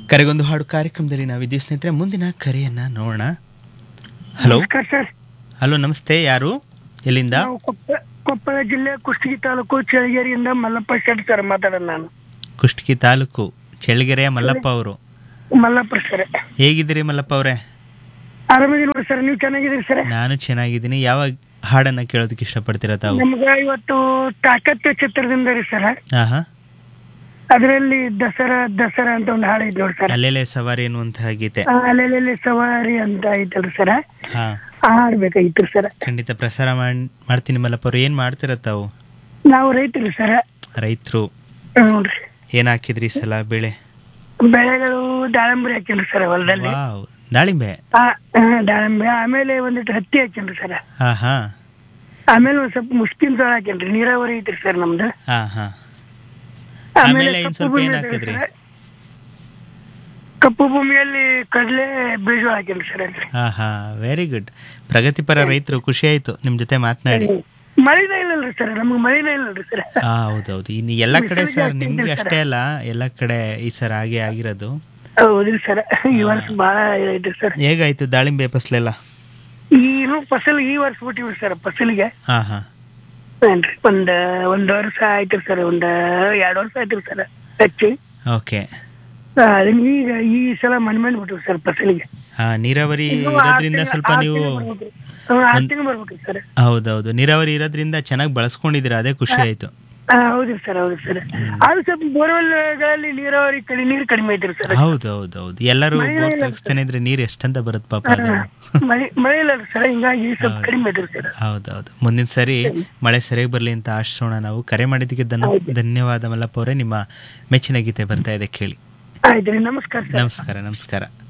ಕರೆಗೊಂದು ಹಾಡು ಕಾರ್ಯಕ್ರಮದಲ್ಲಿ ನಾವಿದ್ದೀವಿ ಸ್ನೇಹಿತರೆ ಮುಂದಿನ ಕರೆಯನ್ನ ನೋಡೋಣ ಹಲೋ ನಮಸ್ಕಾರ ಸರ್ ಹಲೋ ನಮಸ್ತೆ ಯಾರು ಎಲ್ಲಿಂದ ನಾವು ಕೊಪ್ಪ ಕೊಪ್ಪಳ ಜಿಲ್ಲೆ ಕುಷ್ಟಗಿ ತಾಲೂಕು ಚಳಗೇರಿಯಿಂದ ಮಲ್ಲಪ್ಪ ಶೆಟ್ ಸರ್ ಮಾತಾಡೋದು ನಾನು ಕುಷ್ಟಗಿ ತಾಲೂಕು ಚಳ್ಳಗೆರೆಯ ಮಲ್ಲಪ್ಪ ಅವರು ಮಲ್ಲಪ್ಪ ಸರ್ ಹೇಗಿದ್ದೀರಿ ಮಲ್ಲಪ್ಪ ಅವರೇ ಆರಾಮಿದ್ದೀವಿ ನೋಡಿ ಸರ್ ನೀವು ಚೆನ್ನಾಗಿದ್ದೀರಿ ಸರ್ ನಾನು ಚೆನ್ನಾಗಿದ್ದೀನಿ ಯಾವ ಹಾಡನ್ನ ಕೇಳೋದಕ್ಕೆ ಇಷ್ಟಪಡ್ತೀರಾ ತಾವು ನಮ್ಗ ಇವತ್ತು ತಾಕತ್ತು ಚಿತ್ರದಿಂದ ರೀ ಸರ್ ಹಾ ಹಾ ಅದರಲ್ಲಿ ದಸರಾ ದಸರಾ ಅಂತ ಒಂದು ಹಾಡು ಐತಿ ನೋಡಿ ಸರ್ ಅಲ್ಲೆಲೆ ಸವಾರಿ ಎನ್ನುವಂತಹ ಗೀತೆ ಅಲ್ಲೆಲ್ಲೆಲ್ಲಿ ಸವಾರಿ ಅಂತ ಐತಲ್ರಿ ಸರ್ ಹಾ ಆ ಹಾಡ್ ಬೇಕಾಗಿತ್ತು ಸರ್ ಖಂಡಿತ ಪ್ರಸಾರ ಮಾಡ್- ಮಾಡ್ತೀನಿ ಮಲ್ಲಪ್ಪ ಅವ್ರು ಏನ್ ಮಾಡ್ತೀರ ತಾವು ನಾವು ರೈತರು ಸರ್ ರೈತರು ನೋಡ್ರಿ ಏನ್ ಹಾಕಿದ್ರಿ ಈ ಸಲ ಬೆಳೆ ಬೆಳೆಗಳು ದಾಳಂಬರಿ ಹಾಕಿನ್ರಿ ಸರ್ ಹೊಲದಲ್ಲಿ ವಾವ್ ದಾಳಿಂಬೆ ಆ, ಆ, ದಾಳಿಂಬೆ ಆಮೇಲೆ ಒಂದಿಟ್ಟು ಹತ್ತಿ ಹಾಕಿನ್ರಿ ಸರ್ ಹಾ ಹಾ ಆಮೇಲೆ ಒಂದ್ ಸ್ವಲ್ಪ ಮುಸ್ಕಿನ್ ಜೋಳ ಹಾಕೇನ್ರಿ ನೀರಾವರಿ ಐತ್ರಿ ಸರ್ ನಮ್ದು ಹಾ ಹಾ ಆಮೇಲೆ ಇನ್ ಕಪ್ಪು ಸ್ವಲ್ಪ ಭೂಮಿ ಏನ್ ಐತ್ರಿ ಹಾಕಿದ್ರಿ? ಸರ್. ಕಪ್ಪು ಭೂಮಿಯಲ್ಲಿ ಕಡಲೆ ಬೀಜ ಹಾಕೇನ್ರಿ ಸರ್ ಅಲ್ಲಿ ಹಾ ಹಾ ವೆರಿ ಗುಡ್ ಪ್ರಗತಿಪರ ರೈತರು ಖುಷಿ ಆಯ್ತು ನಿಮ್ ಜೊತೆ ಮಾತನಾಡಿ ಮಳಿನೇ ಇಲ್ಲಲ್ರಿ ಸರ್ ನಮ್ಗೆ ಮಳಿನೇ ಇಲ್ಲಲ್ರಿ ಸರ್ ಹಾ ಹೌದೌದು ಇನ್ನು ಎಲ್ಲ ಕಡೆ ಬಿಸಿಲಿಗೆ ಸರ್ ಅಷ್ಟೇ ನಿಮ್ಗೆ ಇದೆ ಅಷ್ಟೇ ಅಲ್ಲ ಎಲ್ಲ ಕಡೆ ಈ ಸರ್ ಹಾಗೆ ಆಗಿರೋದು ಹೌದ್ರಿ ಸರ್ ಈ ವರ್ಷ ಬಾಳ ಐತ್ರಿ ಸರ್ ಹೇಗಾಯ್ತು ದಾಳಿಂಬೆ ಫಸಲೆಲ್ಲ ಈನು ಫಸಲ್ ಈ ವರ್ಷ ಬಿಟ್ಟಿವ್ರಿ ಸರ್ ಫಸಲಿಗೆ ಹಾ ಹಾ ಏನ್ರಿ ಒಂದ್ ಒಂದ್ ವರ್ಷ ಆಯ್ತ್ರಿ ಸರ್ ಒಂದ್ ಎರಡ್ ವರ್ಷ ಆಯ್ತ್ರಿ ಸರ್ ಹಚ್ಚಿ ಓಕೆ ಆ, ಅದನ್ನ ಈಗ ಈ ಸಲ ಮನ್ ಮನ್ ಬಿಟ್ಟಿವಿ ಸರ್ ಫಸಲಿಗೆ ಹಾ ನೀರಾವರಿ ಇನ್ನು ಆರ್ ಇರೋದ್ರಿಂದ ತಿಂಗ್ಳು- ಸ್ವಲ್ಪ ಆರ್ ನೀವು ತಿಂಗ್ಳು ಬರ್ಬೇಕ್ರಿ. ಹ್ಮ್, ಆರ್ ತಿಂಗ್ಳು ಬರ್ಬೇಕ್ರಿ ಸರ್ ಹೌದೌದು ನೀರಾವರಿ ಇರೋದ್ರಿಂದ ಚೆನ್ನಾಗಿ ಬಳಸ್ಕೊಂಡಿದ್ದೀರಾ ಅದೇ ಖುಷಿ ಆಯ್ತು ಆ, ಹೌದ್ರಿ ಸರ್ ಹೌದು ಸರ್ ಅದು ಸ್ವಲ್ಪ ಬೋರ್ವೆಲ್ಗಳಲ್ಲಿ ನೀರಾವರಿ ಕಡಿ ನೀರು ಕಡಿಮೆ ಐತ್ರಿ ಸರ್ ಹೌದು ಹೌದು ಹೌದು ಎಲ್ಲರೂ ಮಳೆ ಬೋರ್ ಇಲ್ಲ ತೆಗಿಸ್ತಾನೆ ಇದ್ರೆ ನೀರ್ ಎಷ್ಟಂತ ಬರುತ್ತೆ ಪಾಪ ಅದು ಮಳೆ ಮಳೆ ಇಲ್ಲ ಸರ್ ಹಿಂಗಾಗಿ ಸ್ವಲ್ಪ ಹೌದು. ಕಡಿಮೆ ಐತ್ರಿ ಸರ್ ಹೌದೌದು ಮುಂದಿನ ಸರಿ ಮಳೆ ಸರಿಯಾಗಿ ಬರ್ಲಿ ಅಂತ ಆಶಿಸೋಣ ನಾವು ಕರೆ ಮಾಡಿದ್ದಕ್ಕೆ ಧನ್ಯ ಧನ್ಯವಾದ ಮಲ್ಲಪ್ಪ ಅವರೇ ನಿಮ್ಮ ಮೆಚ್ಚಿನ ಗೀತೆ ಬರ್ತಾ ಇದೆ ಕೇಳಿ ಆಯ್ತ್ರಿ ನಮಸ್ಕಾರ ಸರ್ ನಮಸ್ಕಾರ ನಮಸ್ಕಾರ